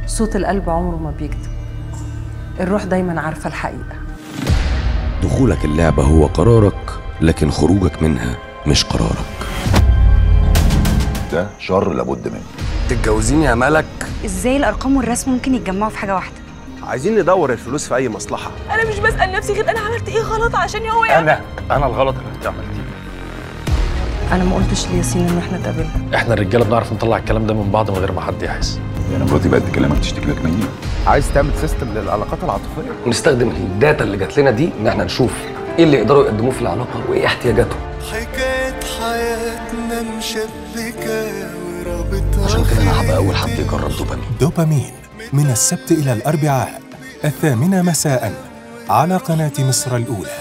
صوت القلب عمره ما بيكذب الروح دايما عارفة الحقيقة دخولك اللعبة هو قرارك لكن خروجك منها مش قرارك ده شر لابد منه تتجوزيني يا ملك ازاي الارقام والرسم ممكن يتجمعوا في حاجه واحده عايزين ندور الفلوس في اي مصلحه انا مش بسال نفسي غير انا عملت ايه غلط عشان هو يعمل انا انا الغلط اللي انت عملتيه أنا ما قلتش لياسين إن إحنا اتقابلنا احنا الرجاله بنعرف نطلع الكلام ده من بعض من غير ما حد يحس يعني مراتي بقت تكلمك تشتكي لك مني عايز تعمل سيستم للعلاقات العاطفيه نستخدم الداتا اللي جات لنا دي ان احنا نشوف ايه اللي يقدروا يقدموه في العلاقه وايه احتياجاتهم حكاية حياتنا مشبكة ورابطة عشان كده انا هبقى اول حد يجرب دوبامين دوبامين من السبت إلى الأربعاء الثامنة مساء على قناة مصر الأولى